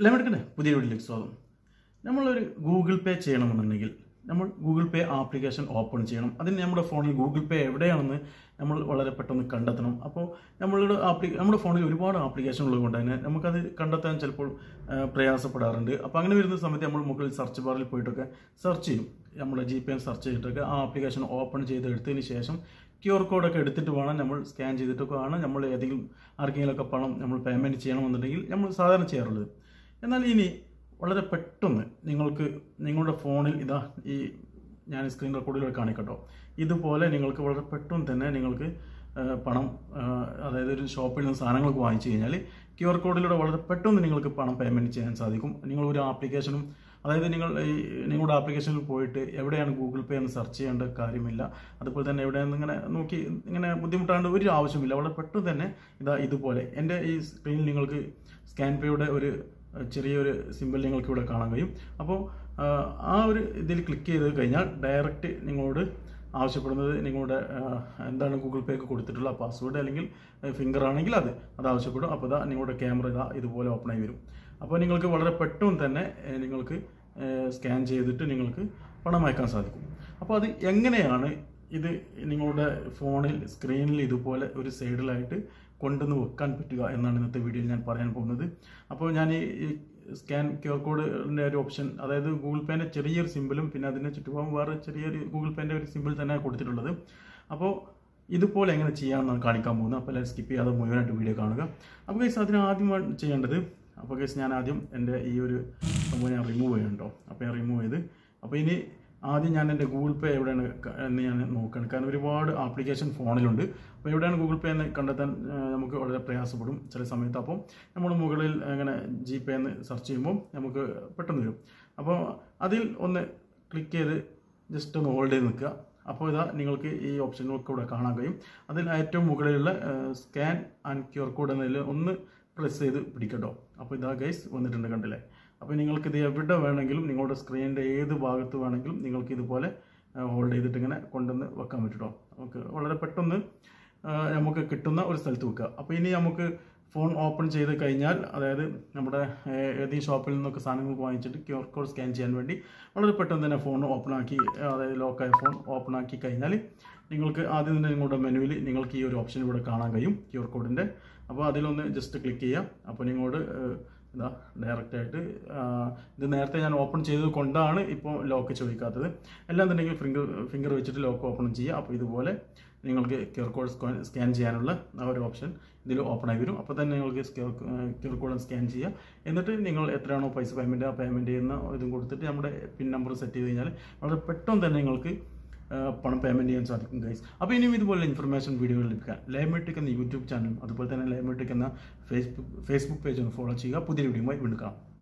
ലെമെടുക്കണേ പുതിയ വീട്ടിലേക്ക് സ്വാഗതം നമ്മളൊരു ഗൂഗിൾ പേ ചെയ്യണമെന്നുണ്ടെങ്കിൽ നമ്മൾ ഗൂഗിൾ പേ ആപ്ലിക്കേഷൻ ഓപ്പൺ ചെയ്യണം അതിന് നമ്മുടെ ഫോണിൽ ഗൂഗിൾ പേ എവിടെയാണെന്ന് നമ്മൾ വളരെ പെട്ടെന്ന് കണ്ടെത്തണം അപ്പോൾ നമ്മളുടെ ആപ്ലി നമ്മുടെ ഫോണിൽ ഒരുപാട് ആപ്ലിക്കേഷൻ ഉള്ളത് കൊണ്ട് തന്നെ നമുക്കത് കണ്ടെത്താൻ ചിലപ്പോൾ ആ, പ്രയാസപ്പെടാറുണ്ട് അപ്പോൾ അങ്ങനെ വരുന്ന സമയത്ത് നമ്മൾ മുകളിൽ സെർച്ച് ബാറിൽ പോയിട്ടൊക്കെ സെർച്ച് ചെയ്യും നമ്മുടെ ജി പേ സെർച്ച് ചെയ്തിട്ടൊക്കെ ആ ആപ്ലിക്കേഷൻ ഓപ്പൺ ചെയ്ത് എടുത്തതിന് ശേഷം ക്യു ആർ കോഡൊക്കെ എടുത്തിട്ട് വേണം നമ്മൾ സ്കാൻ ചെയ്തിട്ടൊക്കെ ആണ് നമ്മൾ ഏതെങ്കിലും ആർക്കെങ്കിലുമൊക്കെ പണം നമ്മൾ പേയ്മെൻറ്റ് ചെയ്യണമെന്നുണ്ടെങ്കിൽ നമ്മൾ സാധാരണ ചെയ്യാറുള്ളത് എന്നാൽ ഇനി വളരെ പെട്ടെന്ന് നിങ്ങൾക്ക് നിങ്ങളുടെ ഫോണിൽ ഇതാ ഈ ഞാൻ സ്ക്രീൻ റെക്കോർഡിലൂടെ കാണിക്കട്ടോ ഇതുപോലെ നിങ്ങൾക്ക് വളരെ പെട്ടെന്ന് തന്നെ നിങ്ങൾക്ക് ആ, പണം ആ, അതായത് ഒരു ഷോപ്പിൽ നിന്ന് സാധനങ്ങൾക്ക് വാങ്ങിച്ചു കഴിഞ്ഞാൽ ക്യു ആർ കോഡിലൂടെ വളരെ പെട്ടെന്ന് നിങ്ങൾക്ക് പണം പേയ്മെൻറ്റ് ചെയ്യാൻ സാധിക്കും നിങ്ങൾ ഒരു ആപ്ലിക്കേഷനും അതായത് നിങ്ങൾ ഈ നിങ്ങളുടെ ആപ്ലിക്കേഷനിൽ പോയിട്ട് എവിടെയാണ് ഗൂഗിൾ പേ എന്ന് സെർച്ച് ചെയ്യേണ്ട കാര്യമില്ല അതുപോലെ തന്നെ എവിടെയാണെന്ന് ഇങ്ങനെ നോക്കി ഇങ്ങനെ ബുദ്ധിമുട്ടാണ്ട് ഒരു ആവശ്യമില്ല വളരെ പെട്ടെന്ന് തന്നെ ഇതാ ഇതുപോലെ എൻ്റെ ഈ സ്ക്രീനിൽ നിങ്ങൾക്ക് സ്കാൻ പേയുടെ ഒരു അഹ് ചെറിയൊരു സിമ്പിൾ നിങ്ങൾക്ക് ഇവിടെ കാണാൻ കഴിയും അപ്പോൾ ആഹ് ആ ഒരു ഇതിൽ ക്ലിക്ക് ചെയ്ത് കഴിഞ്ഞാൽ ഡയറക്റ്റ് നിങ്ങളോട് ആവശ്യപ്പെടുന്നത് നിങ്ങളുടെ ആഹ് എന്താണ് ഗൂഗിൾ പേക്ക് കൊടുത്തിട്ടുള്ള പാസ്വേഡ് അല്ലെങ്കിൽ ഫിംഗർ ആണെങ്കിൽ അത് അത് ആവശ്യപ്പെടും അപ്പോൾ ഇതാ നിങ്ങളുടെ ക്യാമറ ഇതാ ഇതുപോലെ ഓപ്പൺ ആയി വരും അപ്പോൾ നിങ്ങൾക്ക് വളരെ പെട്ടെന്ന് തന്നെ ഏഹ് നിങ്ങൾക്ക് സ്കാൻ ചെയ്തിട്ട് നിങ്ങൾക്ക് പണം അയക്കാൻ സാധിക്കും അപ്പോൾ അത് എങ്ങനെയാണ് ഇത് നിങ്ങളുടെ ഫോണിൽ സ്ക്രീനിൽ ഇതുപോലെ ഒരു സൈഡിലായിട്ട് കൊണ്ടുവന്ന് വെക്കാൻ പറ്റുക എന്നാണ് ഇന്നത്തെ വീഡിയോയിൽ ഞാൻ പറയാൻ പോകുന്നത് അപ്പോൾ ഞാൻ ഈ ഈ സ്കാൻ ക്യു ആർ കോഡിൻ്റെ ഒരു ഓപ്ഷൻ അതായത് ഗൂഗിൾ പേൻ്റെ ചെറിയൊരു സിമ്പിളും പിന്നെ അതിന് ചുറ്റുപാടും വേറെ ചെറിയൊരു ഗൂഗിൾ പേൻ്റെ ഒരു സിമ്പിൾ തന്നെ കൊടുത്തിട്ടുള്ളത് അപ്പോൾ ഇതുപോലെ എങ്ങനെ ചെയ്യാമെന്നാണ് കാണിക്കാൻ പോകുന്നത് അപ്പോൾ എല്ലാവരും സ്കിപ്പ് ചെയ്യാതെ മുഴുവനായിട്ട് വീഡിയോ കാണുക അപ്പോൾ ഗൈസ് അതിന് ആദ്യമായി ചെയ്യേണ്ടത് അപ്പോൾ ഗൈസ് ഞാൻ ആദ്യം എൻ്റെ ഈ ഒരു സംഭവം ഞാൻ റിമൂവ് ചെയ്യണ്ടോ അപ്പോൾ ഞാൻ റിമൂവ് ചെയ്ത് അപ്പോൾ ഇനി ആദ്യം ഞാൻ എൻ്റെ ഗൂഗിൾ പേ എവിടെയാണ് ക- എന്ന് ഞാൻ നോക്കണം കാരണം ഒരുപാട് ആപ്ലിക്കേഷൻ ഫോണിലുണ്ട് അപ്പോൾ എവിടെയാണ് ഗൂഗിൾ പേ എന്ന് കണ്ടെത്താൻ ആ, നമുക്ക് വളരെ പ്രയാസപ്പെടും ചില സമയത്ത് അപ്പോൾ നമ്മൾ മുകളിൽ അങ്ങനെ ജി പേ എന്ന് സെർച്ച് ചെയ്യുമ്പോൾ നമുക്ക് പെട്ടെന്ന് വരും അപ്പോൾ അതിൽ ഒന്ന് ക്ലിക്ക് ചെയ്ത് ജസ്റ്റ് ഒന്ന് ഹോൾഡ് ചെയ്ത് നിൽക്കുക അപ്പോൾ ഇതാ നിങ്ങൾക്ക് ഈ ഓപ്ഷനുകളൊക്കെ ഇവിടെ കാണാൻ കഴിയും അതിൽ ഏറ്റവും മുകളിലുള്ള scan and Q R code എന്നതിൽ ഒന്ന് പ്രസ് ചെയ്ത് പിടിക്കട്ടോ അപ്പോൾ ഇതാ ഗൈസ് വന്നിട്ടുണ്ട് കണ്ടില്ലേ അപ്പോൾ നിങ്ങൾക്ക് ഇത് എവിടെ വേണമെങ്കിലും നിങ്ങളുടെ സ്ക്രീനിൻ്റെ ഏത് ഭാഗത്ത് വേണമെങ്കിലും നിങ്ങൾക്ക് ഇതുപോലെ ഹോൾഡ് ചെയ്തിട്ട് ഇങ്ങനെ കൊണ്ടുവന്ന് വെക്കാൻ പറ്റും നമുക്ക് വളരെ പെട്ടെന്ന് ആ, നമുക്ക് കിട്ടുന്ന ഒരു സ്ഥലത്ത് വെക്കുക അപ്പോൾ ഇനി നമുക്ക് ഫോൺ ഓപ്പൺ ചെയ്ത് കഴിഞ്ഞാൽ അതായത് നമ്മുടെ ഏഹ്, ഏത് ഈ ഷോപ്പിൽ നിന്നൊക്കെ സാധനങ്ങൾ വാങ്ങിച്ചിട്ട് ക്യു ആർ കോഡ് സ്കാൻ ചെയ്യാൻ വേണ്ടി വളരെ പെട്ടെന്ന് തന്നെ ഫോൺ ഓപ്പൺ ആക്കി അതായത് ലോക്കായ ഫോൺ ഓപ്പൺ ആക്കി കഴിഞ്ഞാൽ നിങ്ങൾക്ക് ആദ്യം തന്നെ നിങ്ങളുടെ മെനുവിൽ നിങ്ങൾക്ക് ഈ ഒരു ഓപ്ഷൻ ഇവിടെ കാണാൻ കഴിയും ക്യു ആർ കോഡിൻ്റെ അപ്പോൾ അതിലൊന്ന് ജസ്റ്റ് ക്ലിക്ക് ചെയ്യാം അപ്പോൾ നിങ്ങളോട് ഏഹ്, ഇതാ ഡയറക്റ്റ് ആയിട്ട് ആ, ഇത് നേരത്തെ ഞാൻ ഓപ്പൺ ചെയ്തത് കൊണ്ടാണ് ഇപ്പോൾ ലോക്ക് ചോദിക്കാത്തത് എല്ലാം തന്നെ ഫിംഗർ ഫിംഗർ വെച്ചിട്ട് ലോക്ക് ഓപ്പൺ ചെയ്യുക അപ്പോൾ ഇതുപോലെ നിങ്ങൾക്ക് ക്യു ആർ കോഡ് സ്കാൻ ചെയ്യാനുള്ള ആ ഒരു ഓപ്ഷൻ ഇതിൽ ഓപ്പൺ ആയി വരും അപ്പോൾ തന്നെ നിങ്ങൾക്ക് ക്യു ആർ കോഡ് സ്കാൻ ചെയ്യുക എന്നിട്ട് നിങ്ങൾ എത്രയാണോ പൈസ പേയ്മെൻറ്റ് ആ പേയ്മെൻറ്റ് ചെയ്യുന്ന ഇതും കൊടുത്തിട്ട് നമ്മുടെ പിൻ നമ്പർ സെറ്റ് ചെയ്ത് കഴിഞ്ഞാൽ വളരെ പെട്ടെന്ന് തന്നെ നിങ്ങൾക്ക് ആ, പണം പേയ്മെൻറ്റ് ചെയ്യാൻ സാധിക്കും ഗൈസ് അപ്പോൾ ഇനിയും ഇതുപോലെ ഇൻഫർമേഷൻ വീഡിയോകൾ ലഭിക്കാൻ ലൈമെട്രിക് എന്ന യൂട്യൂബ് ചാനലും അതുപോലെ തന്നെ ലൈമെട്രിക് എന്ന ഫേസ്ബുക്ക് ഫേസ്ബുക്ക് പേജ് ഒന്ന് ഫോളോ ചെയ്യുക പുതിയ വീഡിയോയുമായി വീണ്ടും കാണാം